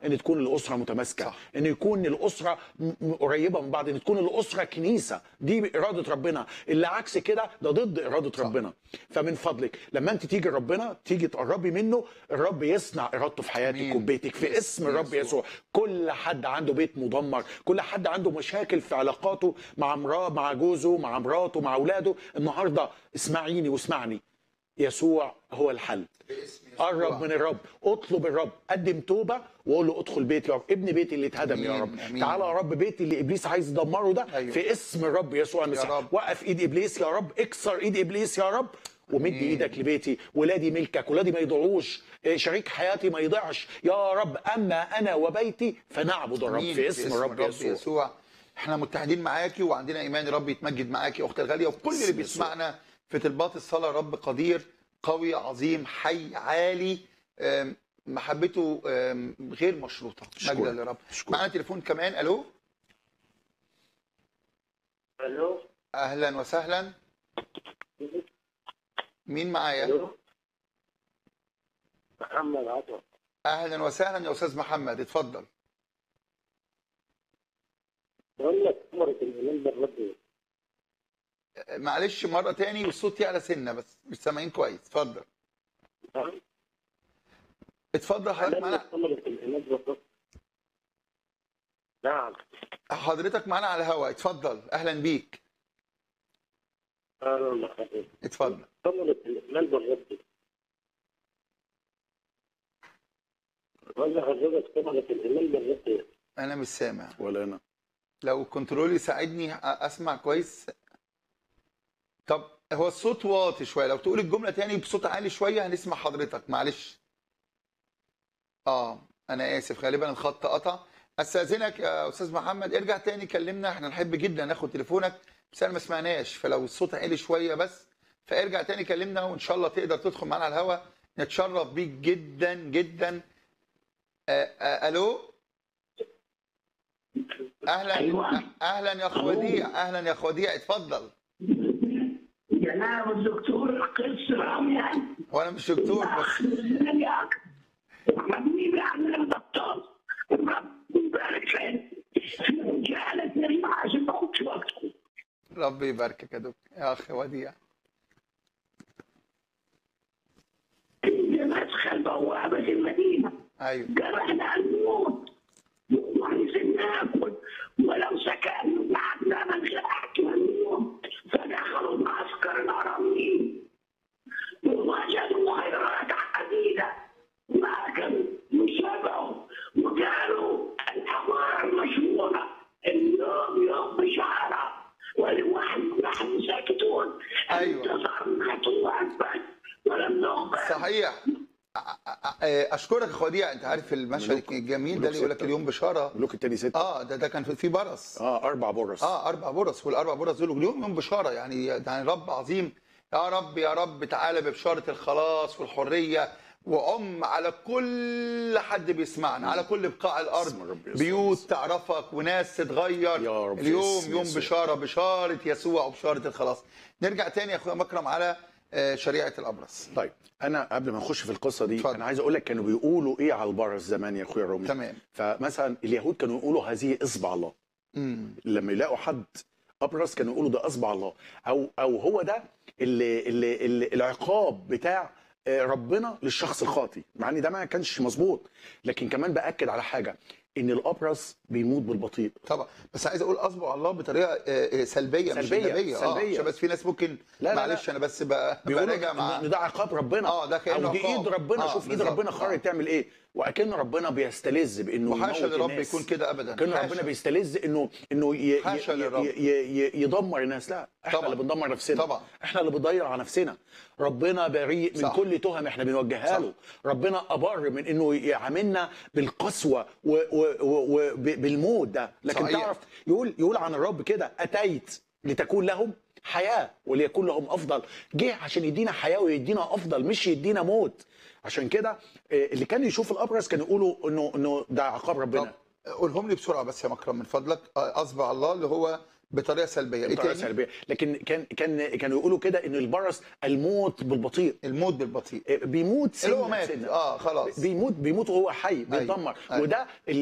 ان تكون الاسره متماسكه صح. ان يكون الاسره م- م- قريبه من بعض ان تكون الاسره كنيسه دي اراده ربنا اللي عكس كده ده ضد اراده ربنا فمن فضلك لما انت تيجي ربنا تيجي تقربي منه الرب يصنع ارادته في حياتك آمين. وبيتك في اسم الرب يسوع كل حد عنده بيت مدمر كل حد عنده مشاكل في علاقاته مع مراه مع جوزه مع مراته مع اولاده النهارده اسمعيني واسمعني يسوع هو الحل قرب من الرب اطلب الرب قدم توبه وقول له ادخل بيتي يا رب ابن بيتي اللي اتهدم يا آمين، رب آمين. تعالى يا رب بيتي اللي ابليس عايز يدمره ده أيوة. في اسم الرب يسوع المسيح رب. وقف ايد ابليس يا رب اكسر ايد ابليس يا رب ومد ايدك لبيتي ولادي ملكك ولادي ما يضيعوش إيه، شريك حياتي ما يضيعش يا رب اما انا وبيتي فنعبد الرب آمين. في اسم الرب يسوع يسوع احنا متحدين معاكي وعندنا ايمان رب يتمجد معاكي يا اختي الغاليه وكل اللي يسوع. بيسمعنا في طلبات الصلاه رب قدير قوي عظيم حي عالي آم، محبته آم، غير مشروطه أشكرك. مجدا لرب أشكرك. معانا تليفون كمان الو الو اهلا وسهلا مين معايا الو محمد عطا اهلا وسهلا يا استاذ محمد اتفضل بقول لك عمرة الايمان بالرب آه، معلش مره تاني والصوت يعلى سنه بس مش سامعين كويس اتفضل نعم اتفضل حضرتك معانا عمرة الايمان بالرب نعم حضرتك معانا على الهواء اتفضل اهلا بيك اهلا حضرتك اتفضل عمرة الايمان بالرب بقول لحضرتك عمرة الايمان بالرب انا مش سامع ولا انا لو الكنترول يساعدني أ- اسمع كويس طب هو الصوت واطي شويه لو تقول الجمله تاني بصوت عالي شويه هنسمع حضرتك معلش اه انا اسف غالبا الخط قطع استاذنك يا استاذ محمد ارجع تاني كلمنا احنا نحب جدا ناخد تليفونك بس انا ما سمعناش فلو الصوت عالي شويه بس فارجع تاني كلمنا وان شاء الله تقدر تدخل معانا على الهواء نتشرف بيك جدا جدا آه آه الو اهلا أيوة. اهلا يا اخو وديع اهلا يا اخو وديع اتفضل جناب الدكتور قس رامي وانا مش دكتور بس حبيبي عن الدكتور رب يبارك فيك جعلت لي عشان موت وقتكم ربي يباركك يا دكتور يا اخي وديع مدخل بوابة المدينة ايوه قرأنا الموت وعايزين ناكل ولو سكن بعدنا من غير أكل الموت فدخلوا معسكر الأراميين ووجدوا خيرات عديدة ولكن مشابهوا وقالوا الحوار المشهورة اليوم يوم بشارة ولوحد نحن ساكتون أيوة. انتظرنا طوال بس ولم نقبل صحيح أ- أ- أ- اشكرك يا اخو وديع انت عارف المشهد ملوك- الجميل ده ملوك اللي يقول لك ستة. اليوم بشاره ملوك التاني ستة اه ده ده كان في في برص اه اربع برص اه اربع برص والاربع برص دول اليوم يوم بشاره يعني يعني رب عظيم يا رب يا رب تعالى ببشاره الخلاص والحريه وعم على كل حد بيسمعنا على كل بقاع اسم الرب الارض يسوع بيوت المسيح. تعرفك وناس تتغير يا رب في اليوم اسم يوم يسوع. بشاره بشاره يسوع وبشاره الخلاص نرجع تاني يا اخويا مكرم على آه، شريعه الابرص طيب انا قبل ما نخش في القصه دي اتفضل. انا عايز اقول لك كانوا بيقولوا ايه على البرص زمان يا اخويا رومي تمام فمثلا اليهود كانوا يقولوا هذه اصبع الله امم لما يلاقوا حد ابرص كانوا يقولوا ده اصبع الله او او هو ده اللي اللي اللي العقاب بتاع آه، ربنا للشخص الخاطي مع ان ده ما كانش مظبوط لكن كمان باكد على حاجه ان الابرص بيموت بالبطيء طبعا بس عايز اقول اصبع الله بطريقه آه، آه، سلبيه مش سلبية، ايجابيه اه سلبية. عشان بس في ناس ممكن لا، لا، معلش انا بس ب- بيقولوا براجع مع ان ده عقاب ربنا اه ده كانه او دي عقاب. ايد ربنا آه، شوف ايد بالظبط. ربنا خرج آه. تعمل ايه واكن ربنا بيستلذ بانه وحاشا يموت لرب الناس. يكون كده ابدا كان حاشا. ربنا بيستلذ انه انه ي- ي- حاشا ي- للرب. ي- ي- يدمر الناس لا احنا طبعا. اللي بندمر نفسنا طبعا. احنا اللي بنضيع على نفسنا ربنا بريء من صح. كل تهم احنا بنوجهها صح. له ربنا ابر من انه يعاملنا بالقسوه وبالموت ده لكن صحيح. تعرف يقول يقول عن الرب كده اتيت لتكون لهم حياه وليكون لهم افضل جه عشان يدينا حياه ويدينا افضل مش يدينا موت عشان كده آه، اللي كان يشوف الابرص كانوا يقولوا انه انه ده عقاب طب ربنا قولهم لي بسرعه بس يا مكرم من فضلك آه، اصبع الله اللي هو بطريقه سلبيه ايه بطريقه تاني سلبيه لكن كان كان كانوا يقولوا كده ان البرص الموت بالبطيء الموت بالبطيء بيموت اللي هو سنة مات سنة. اه خلاص بيموت بيموت وهو حي بيتدمر أيوة. وده